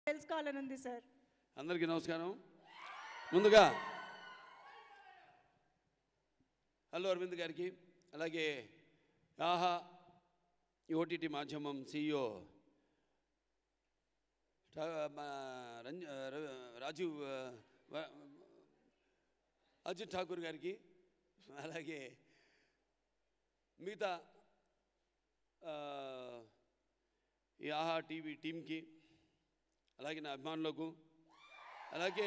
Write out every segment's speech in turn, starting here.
తెలుసుకోవాలని ఉంది సార్ అందరికీ నమస్కారం ముందుగా హలో అరవింద్ గారికి అలాగే ఆహా ఈ ఓటీటీ మాధ్యమం సిఇఓ రంజ ర- రాజీవ్ ఆ, వ- అజిత్ ఠాకూర్ గారికి అలాగే మిగతా ఆ, ఈ ఆహా టీవీ టీంకి అలాగే నా అభిమానులకు అలాగే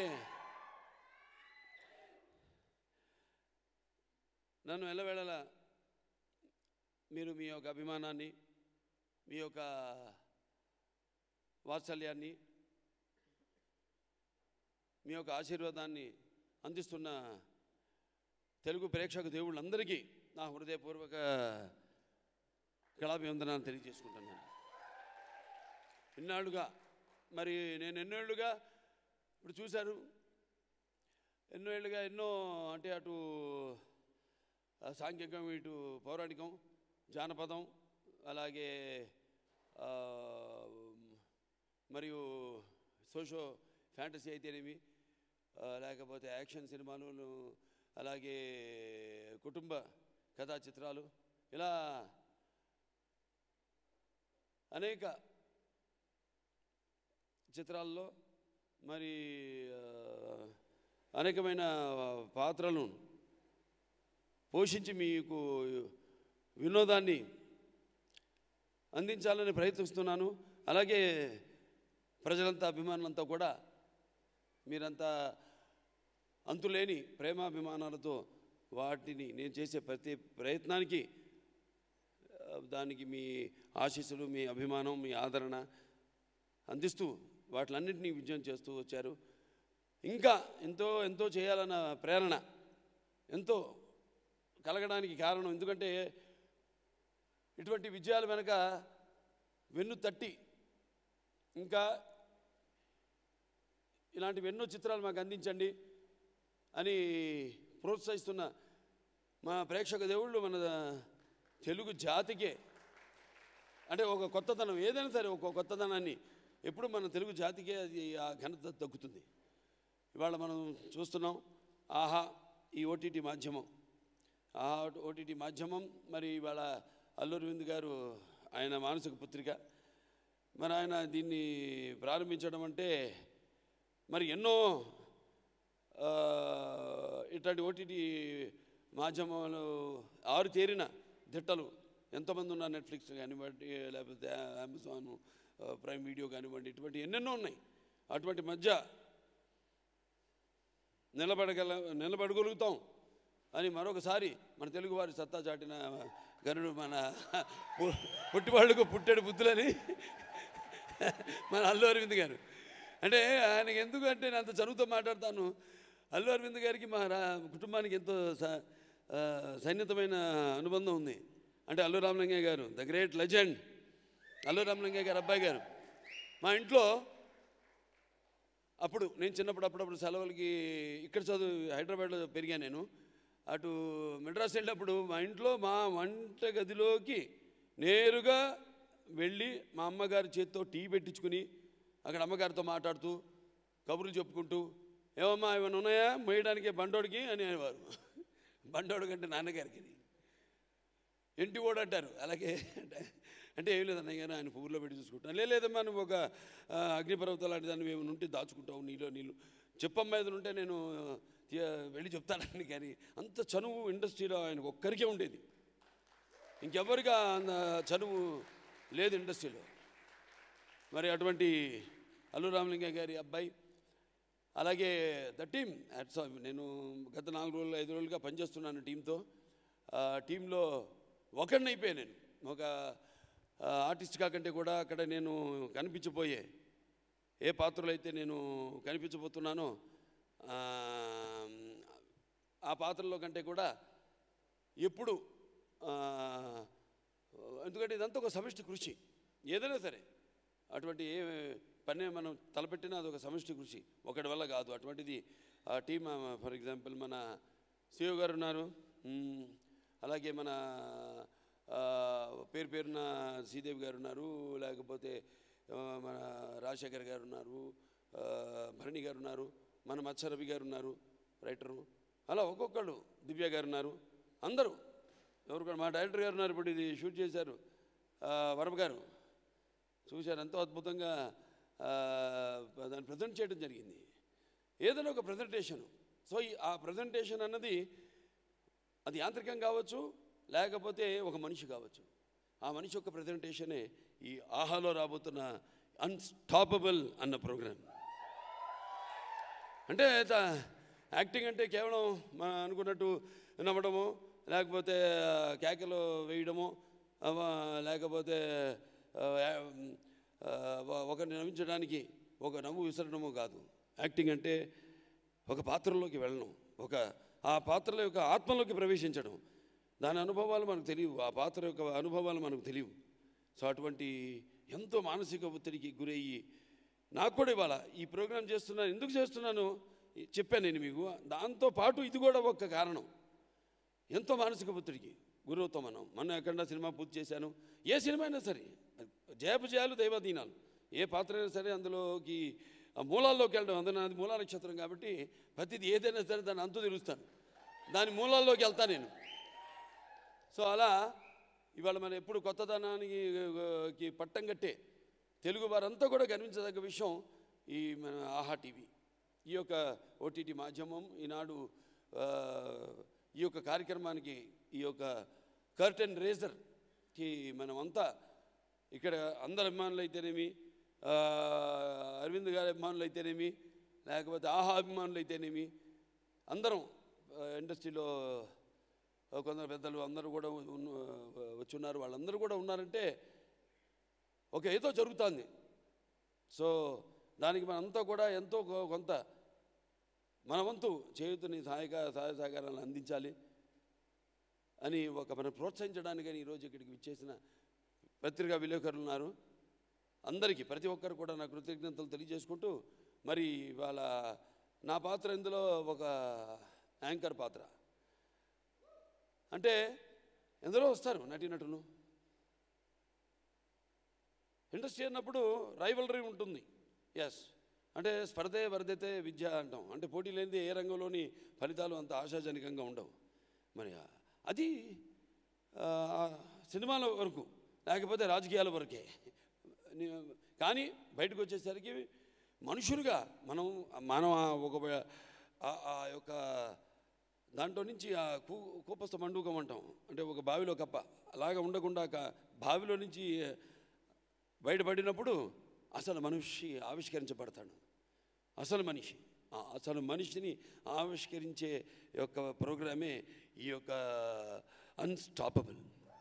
నన్ను ఎల్లవేళలా మీరు మీ యొక్క అభిమానాన్ని మీ యొక్క వాత్సల్యాన్ని మీ యొక్క ఆశీర్వాదాన్ని అందిస్తున్న తెలుగు ప్రేక్షక దేవుళ్ళందరికీ నా హృదయపూర్వక కళాభివందనాన్ని తెలియజేసుకుంటున్నాను ఇన్నాళ్ళుగా మరి నేను ఎన్నేళ్ళుగా ఇప్పుడు చూశారు ఎన్నో ఏళ్ళుగా ఎన్నో అంటే అటు ఆ, సాంఘికం ఇటు పౌరాణికం జానపదం అలాగే ఆ, మరియు సోషో ఫ్యాంటసీ అయితేనేమి ఆ, లేకపోతే యాక్షన్ సినిమాలు అలాగే కుటుంబ కథా చిత్రాలు ఇలా అనేక చిత్రాల్లో మరి ఆ, అనేకమైన పాత్రలను పోషించి మీకు వినోదాన్ని అందించాలని ప్రయత్నిస్తున్నాను అలాగే ప్రజలంతా అభిమానులంతా కూడా మీరంతా అంతులేని ప్రేమాభిమానాలతో వాటిని నేను చేసే ప్రతి ప్రయత్నానికి ఆ, దానికి మీ ఆశీస్సులు మీ అభిమానం మీ ఆదరణ అందిస్తూ వాటిలన్నింటినీ విజయం చేస్తూ వచ్చారు ఇంకా ఎంతో ఎంతో చేయాలన్న ప్రేరణ ఎంతో కలగడానికి కారణం ఎందుకంటే ఇటువంటి విజయాల వెనక వెన్ను తట్టి ఇంకా ఇలాంటివి ఎన్నో చిత్రాలు మాకు అందించండి అని ప్రోత్సహిస్తున్న మా ప్రేక్షక దేవుళ్ళు మన తెలుగు జాతికే అంటే ఒక కొత్తదనం ఏదైనా సరే ఒక కొత్తదనాన్ని ఎప్పుడు మన తెలుగు జాతికే అది ఆ ఘనత దక్కుతుంది ఇవాళ మనం చూస్తున్నాం ఆహా ఈ ఓటీటీ మాధ్యమం ఆహా ఓటీటీ మాధ్యమం మరి ఇవాళ అల్లూరి వింద్ గారు ఆయన మానసిక పుత్రిక మరి ఆయన దీన్ని ప్రారంభించడం అంటే మరి ఎన్నో ఆ, ఇట్లాంటి ఓటీటీ మాధ్యమాలు ఆరు తేరిన దిట్టలు ఎంతోమంది ఉన్నారు నెట్ఫ్లిక్స్ కానివ్వండి లేకపోతే అమెజాన్ ఆ, ప్రైమ్ వీడియో కానివ్వండి ఇటువంటి ఎన్నెన్నో ఉన్నాయి అటువంటి మధ్య నిలబడగల నిలబడగలుగుతాం అని మరొకసారి మన తెలుగు వారి సత్తా చాటిన గనుడు మన పు- పుట్టివాళ్ళకు పుట్టెడు బుద్ధులని మన అల్లు అరవింద్ గారు అంటే ఆయనకి ఎందుకు అంటే నేను అంత చదువుతో మాట్లాడతాను అల్లు అరవింద్ గారికి మా రా కుటుంబానికి ఎంతో స- ఆ, సన్నిహితమైన అనుబంధం ఉంది అంటే అల్లు రామలింగయ్య గారు the great legend Allu Ramalingaiah గారు అబ్బాయి గారు మా ఇంట్లో అప్పుడు నేను చిన్నప్పుడు అప్పుడప్పుడు సెలవులకి ఇక్కడ చదువు హైదరాబాద్లో పెరిగాను నేను అటు మెడ్రాస్ వెళ్ళినప్పుడు మా ఇంట్లో మా వంట గదిలోకి నేరుగా వెళ్ళి మా అమ్మగారి చేతితో టీ పెట్టించుకుని అక్కడ అమ్మగారితో మాట్లాడుతూ కబుర్లు చెప్పుకుంటూ ఏమమ్మా ఏమైనా ఉన్నాయా మోయడానికి బండోడికి అని అనేవారు బండోడు కంటే నాన్నగారికి ఇంటి ఓడు అంటారు అలాగే అంటే అంటే ఏం లేదు అన్నయ్య గారు ఆయన పువ్వులో పెట్టి చూసుకుంటాను "లే, లేదమ్మా నువ్వు ఒక ఆ, అగ్నిపర్వతం లాంటి దాన్ని ఏమైనా ఉంటే దాచుకుంటావు నీలో నీళ్ళు చెప్పమ్మా ఏదైనా ఉంటే నేను తీ- వెళ్ళి చెప్తానని కానీ అంత చనువు ఇండస్ట్రీలో ఆయనకు ఒక్కరికే ఉండేది ఇంకెవరికి అంత చనువు లేదు ఇండస్ట్రీలో మరి అటువంటి అల్లు రామలింగయ్య గారి అబ్బాయి అలాగే ద టీమ్ అట్స్ నేను గత నాలుగు రోజులు ఐదు రోజులుగా పనిచేస్తున్నాను టీంతో ఆ టీంలో ఒకడిని అయిపోయాను నేను ఒక ఆ, ఆర్టిస్ట్ కాకంటే కూడా అక్కడ నేను కనిపించబోయే ఏ పాత్రలో అయితే నేను కనిపించబోతున్నానో ఆ, ఆ పాత్రలో కంటే కూడా ఎప్పుడు ఆ, ఎందుకంటే ఇదంతా ఒక సమిష్టి కృషి ఏదైనా సరే అటువంటి ఏ పని మనం తలపెట్టినా అదొక సమిష్టి కృషి ఒకటి వల్ల కాదు అటువంటిది ఆ టీమ్ ఫర్ ఎగ్జాంపుల్ మన సిఓ గారు ఉన్నారు మ్, అలాగే మన ఆ, పేరు పేరున శ్రీదేవి గారు ఉన్నారు లేకపోతే ఆ, మన రాజశేఖర్ గారు ఉన్నారు ఆ, భరణి గారు ఉన్నారు మన మత్సరవి గారు ఉన్నారు రైటరు అలా ఒక్కొక్కళ్ళు దివ్య గారు ఉన్నారు అందరూ ఎవరు కూడా మా డైరెక్టర్ గారు ఉన్నారు ఇప్పుడు ఇది షూట్ చేశారు ఆ, వరమ గారు చూశారు ఎంతో అద్భుతంగా ఆ, దాన్ని ప్రజెంట్ చేయడం జరిగింది ఏదైనా ఒక ప్రజెంటేషన్ సో ఈ ఆ ప్రజెంటేషన్ అన్నది అది యాంత్రికం కావచ్చు లేకపోతే ఒక మనిషి కావచ్చు ఆ మనిషి యొక్క ప్రజెంటేషనే ఈ ఆహాలో రాబోతున్న అన్స్టాపబుల్ అన్న ప్రోగ్రాం అంటే త- యాక్టింగ్ అంటే కేవలం మనం అనుకున్నట్టు నవ్వడము లేకపోతే ఆ, కేకలు వేయడము అవ, లేకపోతే ఆ, ఆ, ఒక- ఒకరిని నవ్వించడానికి ఒక నవ్వు విసరడము కాదు యాక్టింగ్ అంటే ఒక పాత్రలోకి వెళ్ళడం ఒక ఆ పాత్రల యొక్క ఆత్మలోకి ప్రవేశించడం దాని అనుభవాలు మనకు తెలియవు ఆ పాత్ర యొక్క అనుభవాలు మనకు తెలియవు సో అటువంటి ఎంతో మానసిక ఒత్తిడికి గురయ్యి నాకు కూడా ఇవాళ ఈ ప్రోగ్రాం చేస్తున్నాను ఎందుకు చేస్తున్నాను ఈ- చెప్పాను నేను మీకు దాంతో పాటు ఇది కూడా ఒక కారణం ఎంతో మానసిక ఒత్తిడికి గురవుతాం మనం మొన్న ఎక్కడ సినిమా పూర్తి చేశాను ఏ సినిమా అయినా సరే జయపజయాలు దైవాధీనాలు ఏ పాత్ర అయినా సరే అందులోకి ఆ మూలాల్లోకి వెళ్ళడం అందులో నాది మూలా నక్షత్రం కాబట్టి ప్రతిది ఏదైనా సరే దాన్ని అంతు తెలుస్తాను దాని మూలాల్లోకి వెళ్తాను నేను సో అలా ఇవాళ మనం ఎప్పుడు కొత్తదనానికి ఆ, కి పట్టం కట్టే తెలుగు వారంతా కూడా గర్వించదగ్గ విషయం ఈ మన ఆహా టీవీ ఈ యొక్క ఓటీటీ మాధ్యమం ఈనాడు ఆ, ఈ యొక్క కార్యక్రమానికి ఈ యొక్క కర్టెన్ రేజర్కి మనమంతా ఇక్కడ అందరు అభిమానులు అయితేనేమి ఆ, అరవింద్ గారి అభిమానులు అయితేనేమి లేకపోతే ఆహా అభిమానులు అయితేనేమి అందరం ఆ, ఇండస్ట్రీలో ఆ, కొందరు పెద్దలు అందరూ కూడా ఉన్న- వచ్చి ఉన్నారు వాళ్ళందరూ కూడా ఉన్నారంటే ఒక ఏదో జరుగుతుంది సో దానికి మనంతా కూడా ఎంతో కొ- కొంత మన వంతు చేయుతుని సహాయక సహాయ సహకారాలను అందించాలి అని ఒక మనం ప్రోత్సహించడానికని ఈరోజు ఇక్కడికి విచ్చేసిన పత్రికా విలేకరులు ఉన్నారు అందరికీ ప్రతి ఒక్కరు కూడా నా కృతజ్ఞతలు తెలియజేసుకుంటూ మరి వాళ్ళ నా పాత్ర ఇందులో ఒక యాంకర్ పాత్ర అంటే ఎందరో వస్తారు నటీనటులు ఇండస్ట్రీ అన్నప్పుడు రైవలరీ ఉంటుంది ఎస్ అంటే స్పర్ధే వర్ధితే విద్య అంటాం అంటే పోటీ లేనిది ఏ రంగంలోని ఫలితాలు అంత ఆశాజనకంగా ఉండవు మరి అది ఆ, సినిమాల వరకు లేకపోతే రాజకీయాల వరకే ని- కానీ బయటకు వచ్చేసరికి మనుషులుగా మనం మనం ఆ ఒక ఆ- ఆ యొక్క దాంట్లో నుంచి ఆ కూ కూపస్థ మండూకం అంటాం అంటే ఒక బావిలో కప్ప అలాగా ఉండకుండా క- బావిలో నుంచి బయటపడినప్పుడు అసలు మనిషి ఆవిష్కరించబడతాడు అసలు మనిషి ఆ అసలు మనిషిని ఆవిష్కరించే యొక్క ప్రోగ్రామే ఈ యొక్క అన్స్టాపబుల్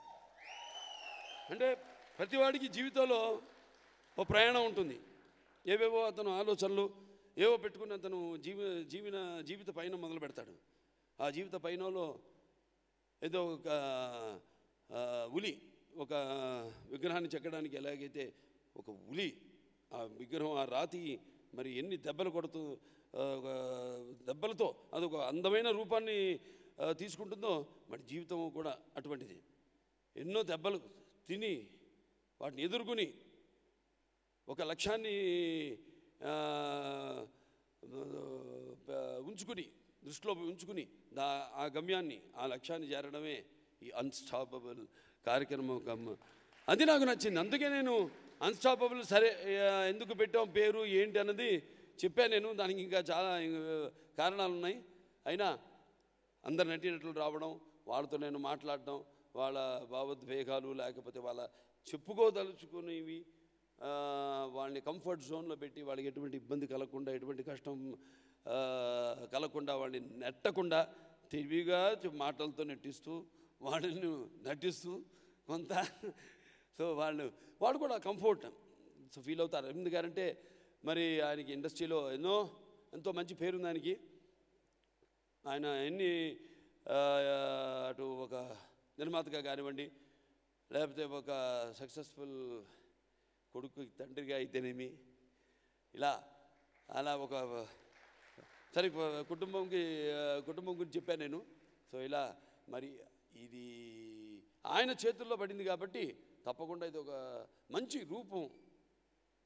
అంటే ప్రతివాడికి జీవితంలో ఓ ప్రయాణం ఉంటుంది ఏవేవో అతను ఆలోచనలు ఏవో పెట్టుకుని అతను జీవి జీవన జీవిత పయనం మొదలు పెడతాడు ఆ జీవిత పయనంలో ఏదో ఒక ఆ, ఉలి ఒక విగ్రహాన్ని చెక్కడానికి ఎలాగైతే ఒక ఉలి ఆ విగ్రహం ఆ రాతి మరి ఎన్ని దెబ్బలు కొడుతూ ఆ, ఒక దెబ్బలతో అదొక అందమైన రూపాన్ని ఆ, తీసుకుంటుందో మరి జీవితం కూడా అటువంటిది ఎన్నో దెబ్బలు తిని వాటిని ఎదుర్కొని ఒక లక్ష్యాన్ని ఆ, ఆ, ఉంచుకుని దృష్టిలో ఉంచుకుని దా ఆ గమ్యాన్ని ఆ లక్ష్యాన్ని చేరడమే ఈ అన్స్టాపబుల్ కార్యక్రమం గమ్మ అది నాకు నచ్చింది అందుకే నేను అన్స్టాపబుల్ సరే ఆ, ఎందుకు పెట్టాం పేరు ఏంటి అన్నది చెప్పాను నేను దానికి ఇంకా చాలా ఆ, కారణాలు ఉన్నాయి అయినా అందరు నటినట్లు రావడం వాళ్ళతో నేను మాట్లాడడం వాళ్ళ భావోద్వేగాలు లేకపోతే వాళ్ళ చెప్పుకోదలుచుకునేవి ఆ, వాళ్ళని కంఫర్ట్ జోన్లో పెట్టి వాళ్ళకి ఎటువంటి ఇబ్బంది కలగకుండా ఎటువంటి కష్టం ఆ, కలగకుండా వాళ్ళని నెట్టకుండా తెలివిగా చె- మాటలతో నెట్టిస్తూ వాళ్ళని నటిస్తూ కొంత సో వాళ్ళు వాళ్ళు కూడా కంఫర్ట్ సో ఫీల్ అవుతారు ఎందుకంటే మరి ఆయనకి ఇండస్ట్రీలో ఎన్నో ఎంతో మంచి పేరుంది ఆయనకి ఆయన ఎన్ని ఆ, అటు ఒక నిర్మాతగా కానివ్వండి లేకపోతే ఒక సక్సెస్ఫుల్ కొడుకు తండ్రిగా అయితేనేమి ఇలా అలా ఒక సరే కు- కుటుంబంకి ఆ, కుటుంబం గురించి చెప్పాను నేను సో ఇలా మరి ఇది ఆయన చేతుల్లో పడింది కాబట్టి తప్పకుండా ఇది ఒక మంచి రూపం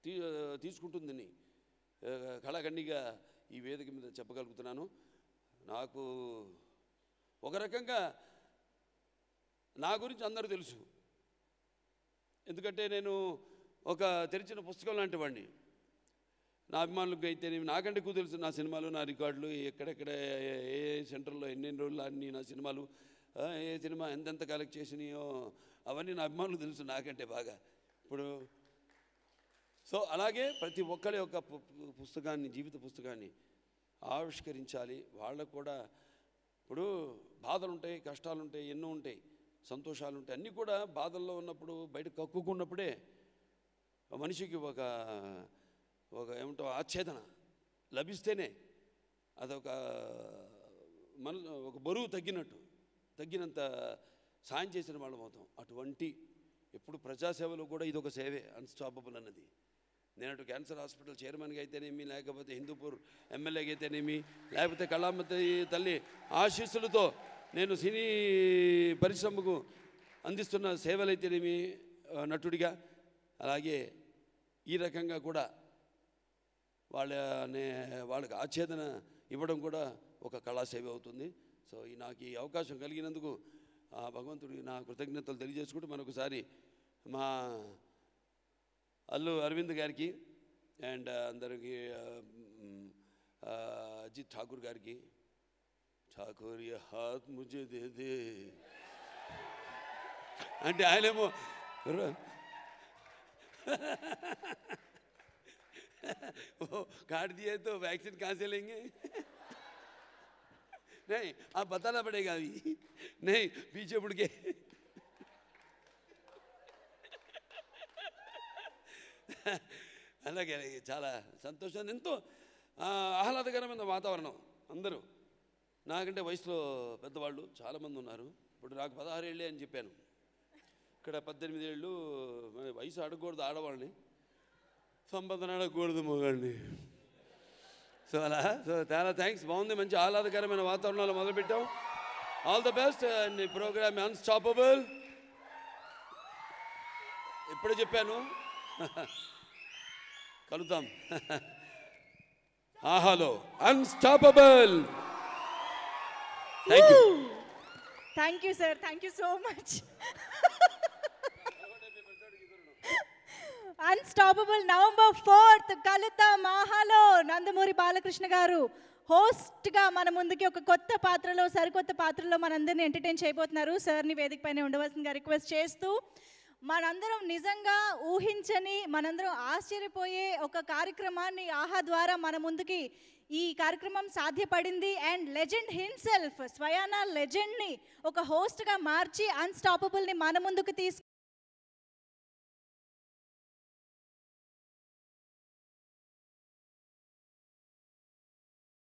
తీ తీసుకుంటుందని ఆ, కళాఖండిగా ఈ వేదిక మీద చెప్పగలుగుతున్నాను నాకు ఒక రకంగా నా గురించి అందరూ తెలుసు ఎందుకంటే నేను ఒక తెరిచిన పుస్తకం లాంటి వాడిని నా అభిమానులకు అయితే నాకంటే ఎక్కువ తెలుసు నా సినిమాలు నా రికార్డులు ఎక్కడెక్కడ ఏ- ఏ సెంటర్లో ఎన్నెన్ని రోజులు అన్ని నా సినిమాలు ఆ, ఏ సినిమా ఎంతెంత కలెక్ట్ చేసినాయో అవన్నీ నా అభిమానులు తెలుసు నాకంటే బాగా ఇప్పుడు సో అలాగే ప్రతి ఒక్కరి యొక్క పు- పు- పుస్తకాన్ని జీవిత పుస్తకాన్ని ఆవిష్కరించాలి వాళ్ళకు కూడా ఇప్పుడు బాధలు ఉంటాయి కష్టాలు ఉంటాయి ఎన్నో ఉంటాయి సంతోషాలు ఉంటాయి అన్నీ కూడా బాధల్లో ఉన్నప్పుడు బయట కక్కుకున్నప్పుడే మనిషికి ఒక ఒక ఏమంటావు ఆచ్ఛేదన లభిస్తేనే అదొక మన ఒక బరువు తగ్గినట్టు తగ్గినంత సాయం చేసిన వాళ్ళం అవుతాం అటువంటి ఎప్పుడు ప్రజాసేవలో కూడా ఇది ఒక సేవే అన్స్టాపబుల్ అన్నది నేను అటు క్యాన్సర్ హాస్పిటల్ చైర్మన్గా అయితేనేమి లేకపోతే హిందూపూర్ ఎమ్మెల్యేగా అయితేనేమి లేకపోతే కళామతి తల్లి ఆశీస్సులతో నేను సినీ పరిశ్రమకు అందిస్తున్న సేవలైతేనేమి ఆ, నటుడిగా అలాగే ఈ రకంగా కూడా వాళ్ళనే వాళ్ళకి ఆచ్ఛేదన ఇవ్వడం కూడా ఒక కళాసేవ అవుతుంది సో ఈ నాకు ఈ అవకాశం కలిగినందుకు ఆ భగవంతుడికి నా కృతజ్ఞతలు తెలియజేసుకుంటూ మరొకసారి మా అల్లు అరవింద్ గారికి అండ్ అందరికి ఆ, మ్, ఆ, అజిత్ ఠాకూర్ గారికి ఠాకూర్ ये हाथ मुझे दे दे అంటే ఆయనేమో "ర- वो काट दिए तो वैक्सीन कहाँ से लेंगे नहीं आप बताना पड़ेगा अभी नहीं पीछे मुड़ के అలాగే అలాగే చాలా సంతోషం ఎంతో ఆ, ఆహ్లాదకరమైన వాతావరణం అందరూ నాకంటే వయసులో పెద్దవాళ్ళు చాలామంది ఉన్నారు ఇప్పుడు నాకు పదహారు ఏళ్ళే అని చెప్పాను ఇక్కడ పద్దెనిమిది ఏళ్ళు మరి వయసు అడగకూడదు ఆడవాళ్ళని సంబంధన అడగకూడదు మగాడిని సో అలా సో చాలా థ్యాంక్స్ బాగుంది మంచి ఆహ్లాదకరమైన వాతావరణంలో మొదలుపెట్టాం ఆల్ ద బెస్ట్ అండ్ ఈ ప్రోగ్రామ్ అన్స్టాపబుల్ ఇప్పుడే చెప్పాను కలుద్దాం ఆహాలో unstoppable thank you thank you sir thank you so much unstoppable November fourth కలుతా మాహాలో నందమూరి బాలకృష్ణ గారు హోస్ట్గా మన ముందుకి ఒక కొత్త పాత్రలో సరికొత్త పాత్రలో మనందరిని ఎంటర్టైన్ చేయబోతున్నారు సార్ని వేదిక పైన ఉండవలసిందిగా రిక్వెస్ట్ చేస్తూ మనందరం నిజంగా ఊహించని మనందరం ఆశ్చర్యపోయే ఒక కార్యక్రమాన్ని ఆహా ద్వారా మన ముందుకి ఈ కార్యక్రమం సాధ్యపడింది అండ్ లెజెండ్ హిమ్సెల్ఫ్ స్వయానా లెజెండ్ని ఒక హోస్ట్గా మార్చి అన్స్టాపబుల్ని మన ముందుకు తీసుకు